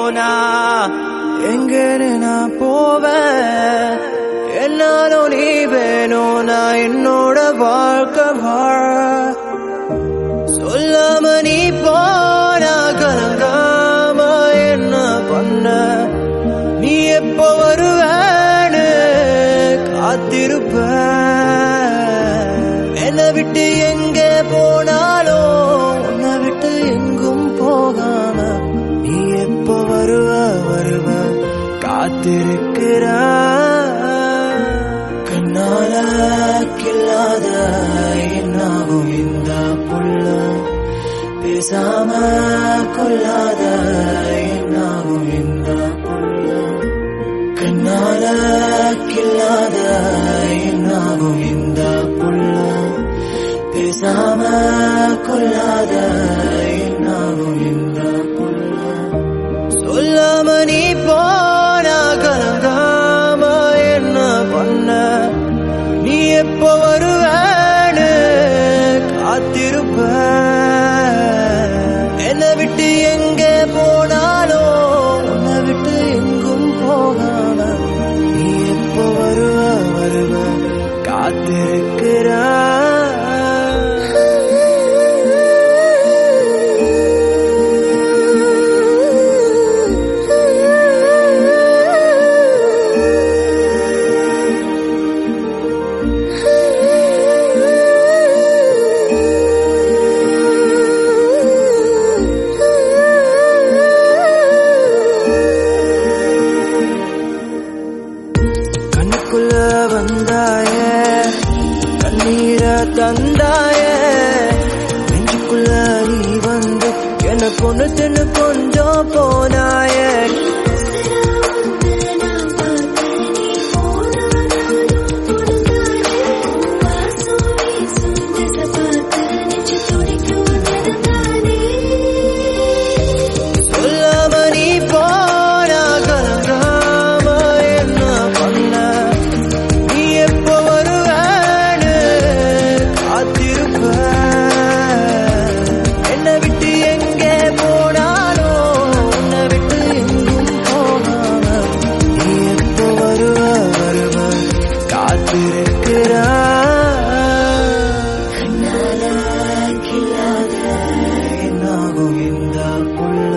போனா எங்கன்னு நான் போவேன் என்னாலும் நீ வேணும் நான் என்னோட வாழ்க்கை வாழ சொல்லாம நீ போனா கலங்காம என்ன பண்ண நீ எப்போ வருவேன்னு காத்திருப்ப என்னை விட்டு எங்கே போனாலும் உன்னை விட்டு எங்கும் போகாம நீ எப்போ வருவ வருவ காத்திருக்கிற கண்ணால கில்லாத என்னாகும் இந்த புள்ள பேசாம கொள்ளாத என்னாகும் இந்த புள்ள கண்ணால கில்லாத என்னாகும் இந்த புள்ள பேசாம கொள்ளாத என்னாகும் இந்த புள்ள சொல்லாம நீ போனா கலங்காம என்ன பண்ண நீ எப்போ வருவேன்னு காத்திருப்ப என்னை விட்டு எங்கே போனாலும் உன்னை விட்டு எங்கும் போகாம நீ எப்போ வருவ வருவ காத்திருக்கிற கண்ணுக்குள்ள வந்தாயே கண்ணீரை தந்தாயே நெஞ்சுக்குள்ள நீ வந்து என்ன கொண்டு தின்னு கொஞ்சம் போனாயே சொல்லாம நீ போனா கலங்காம என்ன பண்ண நீ எப்போ வருவேன்னு காத்திருப்ப என்னை விட்டு எங்கே போனாலும் உன்னை விட்டு எங்கும் போகாம நீ எப்போ வருவ வருவ காத்திருக்கிற என்னாகும் இந்த புள்ள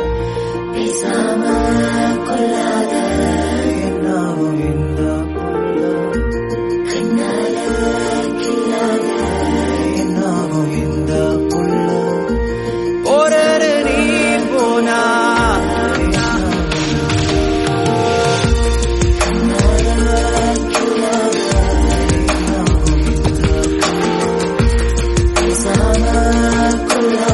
என்னாகும் இந்த புள்ள என்னாகும் இந்த புள்ள ஒரு நீ போனா கொள்ளாத